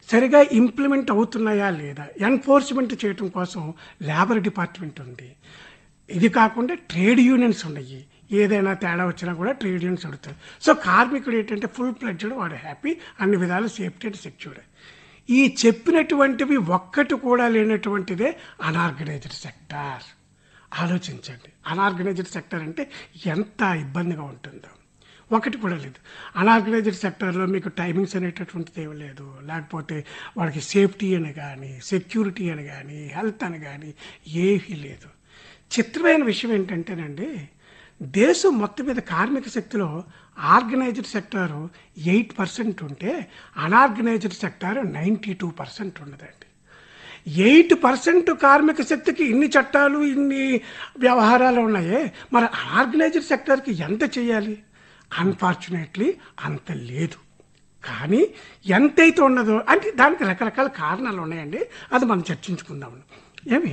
సరిగా ఇంప్లిమెంట్ అవుతున్నాయా లేదా ఎన్ఫోర్స్మెంట్ చేయటం కోసం లేబర్ డిపార్ట్మెంట్ ఉంది ఇది కాకుండా ట్రేడ్ యూనియన్స్ ఉన్నాయి ఏదైనా తేడా వచ్చినా కూడా ట్రేడ్ యూనియన్స్ అడుగుతారు సో కార్మికుడు ఏంటంటే ఫుల్ ప్లెడ్జ్డ్ వాడు హ్యాపీ అన్ని విధాలు సేఫ్టీ అండ్ సెక్యూర్ ఈ చెప్పినటువంటివి ఒక్కటి కూడా లేనటువంటిదే అనార్గనైజ్డ్ సెక్టార్ ఆలోచించండి అనార్గనైజ్డ్ సెక్టర్ అంటే ఎంత ఇబ్బందిగా ఉంటుందో ఒకటి కూడా లేదు అనార్గనైజ్డ్ సెక్టర్లో మీకు టైమింగ్స్ అనేటటువంటిది ఏమి లేదు లేకపోతే వాళ్ళకి సేఫ్టీ అని కానీ సెక్యూరిటీ అని కానీ హెల్త్ అని కానీ ఏమీ లేదు చిత్రమైన విషయం ఏంటంటేనండి దేశం మొత్తం మీద కార్మిక శక్తిలో ఆర్గనైజ్డ్ సెక్టార్ ఎయిట్ పర్సెంట్ ఉంటే unorganised sector ninety two percent ఉన్నదండి ఎయిట్ పర్సెంట్ కార్మిక శక్తికి ఇన్ని చట్టాలు ఇన్ని వ్యవహారాలు ఉన్నాయే మరి ఆర్గనైజ్డ్ సెక్టర్కి ఎంత చేయాలి అన్ఫార్చునేట్లీ అంత లేదు కానీ ఎంతైతే ఉన్నదో అంటే దానికి రకరకాల కారణాలు ఉన్నాయండి అది మనం చర్చించుకుందాం ఏమి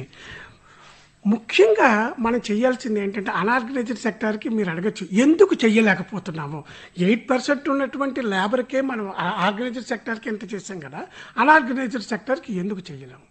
ముఖ్యంగా మనం చేయాల్సింది ఏంటంటే అనార్గనైజ్డ్ సెక్టార్కి మీరు అడగచ్చు ఎందుకు చెయ్యలేకపోతున్నాము ఎయిట్ పర్సెంట్ ఉన్నటువంటి లేబర్కే మనం ఆర్గనైజ్డ్ సెక్టార్కి ఎంత చేసాం కదా అనార్గనైజ్డ్ సెక్టార్కి ఎందుకు చెయ్యలేము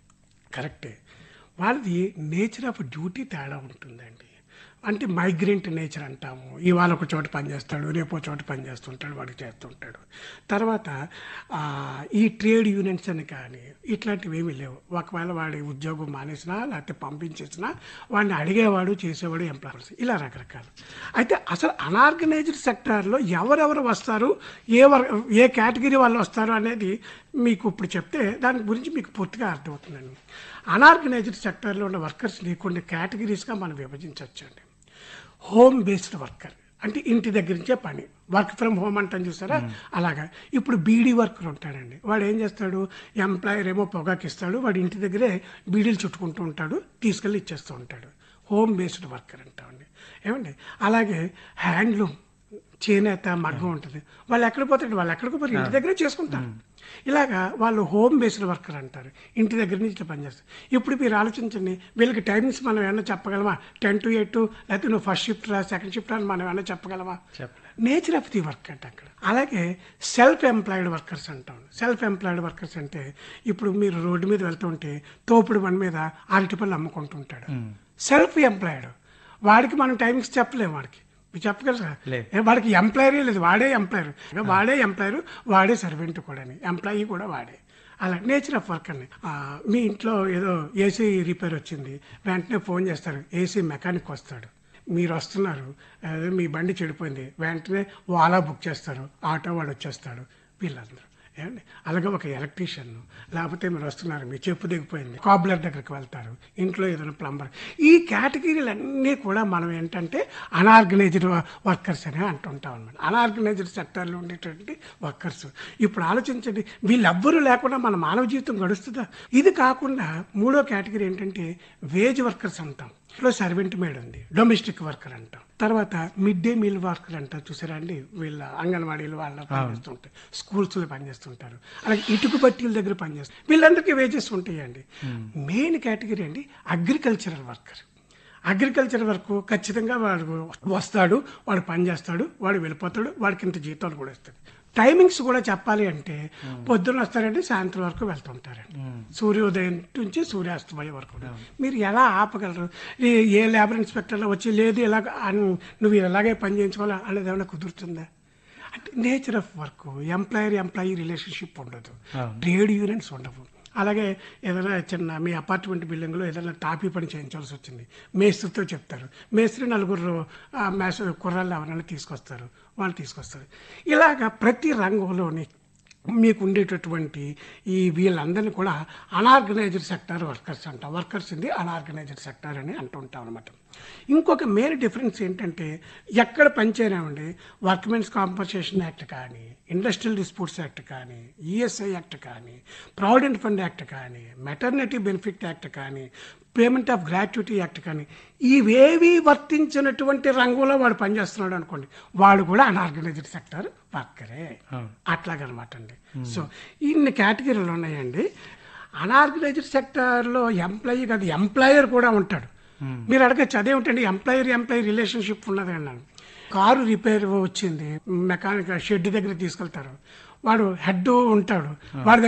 కరెక్టే వాళ్ళది నేచర్ ఆఫ్ డ్యూటీ తేడా ఉంటుందండి అంటే మైగ్రెంట్ నేచర్ అంటాము ఇవాళ ఒక చోట పనిచేస్తాడు రేపు ఒక చోట పనిచేస్తుంటాడు వాడికి చేస్తుంటాడు తర్వాత ఆ, ఈ ట్రేడ్ యూనియన్స్ అని కానీ ఇట్లాంటివి ఏమీ లేవు ఒకవేళ వాడి ఉద్యోగం మానేసినా లేకపోతే పంపించేసినా వాడిని అడిగేవాడు చేసేవాడు ఎంప్లాయర్స్ ఇలా రకరకాలు అయితే అసలు అనార్గనైజ్డ్ సెక్టార్లో ఎవరెవరు వస్తారు ఏ వర్ ఏ కేటగిరీ వాళ్ళు వస్తారు అనేది మీకు ఇప్పుడు చెప్తే దాని గురించి మీకు పూర్తిగా అర్థమవుతుందండి అనార్గనైజ్డ్ సెక్టార్లో ఉన్న వర్కర్స్ని కొన్ని కేటగిరీస్గా మనం విభజించవచ్చండి హోమ్ బేస్డ్ వర్కర్ అంటే ఇంటి దగ్గర నుంచే పని వర్క్ ఫ్రమ్ హోమ్ అంటాం చూసారా అలాగా ఇప్పుడు బీడీ వర్కర్ ఉంటాడండి వాడు ఏం చేస్తాడు ఎంప్లాయర్ ఏమో పొగాకి ఇస్తాడు వాడు ఇంటి దగ్గరే బీడీలు చుట్టుకుంటూ ఉంటాడు తీసుకెళ్ళి ఇచ్చేస్తూ ఉంటాడు హోమ్ బేస్డ్ వర్కర్ అంటామండి ఏమండి అలాగే హ్యాండ్లూమ్ చేనేత మగ్గం ఉంటుంది వాళ్ళు ఎక్కడ పోతాడు వాళ్ళు ఎక్కడికి పోతారు ఇంటి దగ్గరే చేసుకుంటారు ఇలాగా వాళ్ళు హోమ్ బేస్డ్ వర్కర్ అంటారు ఇంటి దగ్గర నుంచి ఇట్లా పనిచేస్తారు ఇప్పుడు మీరు ఆలోచించండి వీళ్ళకి టైమింగ్స్ మనం ఏమన్నా చెప్పగలమా టెన్ టు ఎయిట్ లేకపోతే నువ్వు ఫస్ట్ షిఫ్ట్ రా సెకండ్ షిఫ్ట్ రా అని మనం ఏమన్నా చెప్పగలమా చెప్పలేదు నేచర్ ఆఫ్ ది వర్క్ అంటే అక్కడ అలాగే సెల్ఫ్ ఎంప్లాయిడ్ వర్కర్స్ అంటాం సెల్ఫ్ ఎంప్లాయిడ్ వర్కర్స్ అంటే ఇప్పుడు మీరు రోడ్డు మీద వెళ్తుంటే తోపుడు బండి మీద అరటిపళ్ళు అమ్ముకుంటూ ఉంటాడు సెల్ఫ్ ఎంప్లాయిడ్ వాడికి మనం టైమింగ్స్ చెప్పలేము వాడికి మీరు చెప్పగలరా లేదు. ఏ, వాడికి ఎంప్లాయరీ లేదు వాడే ఎంప్లాయర్ వాడే ఎంప్లాయర్ వాడే సర్వెంట్ కూడా ఎంప్లాయీ కూడా వాడే అలా నేచర్ ఆఫ్ వర్క్ అండి ఆ, మీ ఇంట్లో ఏదో ఏసీ రిపేర్ వచ్చింది వెంటనే ఫోన్ చేస్తారు ఏసీ మెకానిక్ వస్తాడు మీరు వస్తున్నారు అదే మీ బండి చెడిపోయింది వెంటనే వాలా బుక్ చేస్తారు ఆటో వాడు వచ్చేస్తాడు వీళ్ళందరూ ఏమండి అలాగే ఒక ఎలక్ట్రీషియన్ లేకపోతే మీరు వస్తున్నారు మీ చెప్పు దిగిపోయింది కాబ్లర్ దగ్గరికి వెళ్తారు ఇంట్లో ఏదైనా ప్లంబర్ ఈ కేటగిరీలు అన్నీ కూడా మనం ఏంటంటే అనార్గనైజ్డ్ వర్కర్స్ అని అంటుంటాం అనమాట అనార్గనైజ్డ్ సెక్టర్లో ఉండేటువంటి వర్కర్స్ ఇప్పుడు ఆలోచించండి వీళ్ళెవ్వరూ లేకుండా మన మానవ జీవితం గడుస్తుందా ఇది కాకుండా మూడో కేటగిరీ ఏంటంటే వేజ్ వర్కర్స్ అంటాం ఇంట్లో సర్వెంట్ మేడ్ ఉంది డొమెస్టిక్ వర్కర్ అంటాం తర్వాత మిడ్ డే మీల్ వర్కర్ అంటారు చూసారా అండి వీళ్ళ అంగన్వాడీలు వాళ్ళ పనిచేస్తుంటారు స్కూల్స్లో పనిచేస్తుంటారు అలాగే ఇటుక బట్టీల దగ్గర పనిచేస్తారు వీళ్ళందరికీ వేజెస్ ఉంటాయండి మెయిన్ కేటగిరీ అండి అగ్రికల్చరల్ వర్కర్ అగ్రికల్చర్ వరకు ఖచ్చితంగా వాడు వస్తాడు వాడు పని చేస్తాడు వాడు వెళ్ళిపోతాడు వాడికి ఇంత జీతాలు కూడా ఇస్తాడు టైమింగ్స్ కూడా చెప్పాలి అంటే పొద్దున్న వస్తారంటే సాయంత్రం వరకు వెళ్తుంటారండి సూర్యోదయం నుంచి సూర్యాస్తమయం వరకు మీరు ఎలా ఆపగలరు ఈ- ఏ లేబర్ ఇన్స్పెక్టర్లో వచ్చి లేదు ఇలాగ అన్- నువ్వు ఇలాగే పని చేయించుకోవాలా అనేది ఏమైనా కుదురుతుందా అంటే nature of work employer employee relationship ఉండదు ట్రేడ్ యూనియన్స్ ఉండవు అలాగే ఏదైనా చిన్న మీ అపార్ట్మెంట్ బిల్డింగ్లో ఏదైనా టాపీ పని చేయించాల్సి వచ్చింది మేస్త్రితో చెప్తారు మేస్త్రి నలుగురు ఆ, మేస్ కుర్రాళ్ళు ఎవరైనా తీసుకొస్తారు వాళ్ళు తీసుకొస్తారు ఇలాగ ప్రతి రంగంలోని మీకు ఉండేటటువంటి ఈ వీళ్ళందరినీ కూడా అనార్గనైజ్డ్ సెక్టార్ వర్కర్స్ అంటాం వర్కర్స్ ఇది అనార్గనైజ్డ్ సెక్టార్ అని అంటుంటాం అనమాట ఇంకొక మెయిన్ డిఫరెన్స్ ఏంటంటే ఎక్కడ పనిచేయనివ్వండి వర్క్మెన్స్ కాంపన్సేషన్ యాక్ట్ కానీ ఇండస్ట్రియల్ డిస్ప్యూట్స్ యాక్ట్ కానీ ఈఎస్ఐ యాక్ట్ కానీ ప్రావిడెంట్ ఫండ్ యాక్ట్ కానీ మెటర్నిటీ బెనిఫిట్ యాక్ట్ కానీ పేమెంట్ ఆఫ్ గ్రాట్యుటీ యాక్ట్ కానీ ఇవేవి వర్తించినటువంటి రంగంలో వాడు పనిచేస్తున్నాడు అనుకోండి వాడు కూడా అనార్గనైజ్డ్ సెక్టర్ వర్కరే అట్లాగనమాట అండి సో ఇన్ని కేటగిరీలు ఉన్నాయండి అనార్గనైజ్డ్ సెక్టార్లో ఎంప్లాయీ కాదు ఎంప్లాయర్ కూడా ఉంటాడు మీరు అడగచ్చు అదేమిటండి ఎంప్లాయర్ ఎంప్లాయీ రిలేషన్షిప్ ఉన్నది అన్నాను కారు రిపేర్ వచ్చింది మెకానిక్ షెడ్ దగ్గర తీసుకెళ్తారు వాడు హెడ్ ఉంటాడు వాడి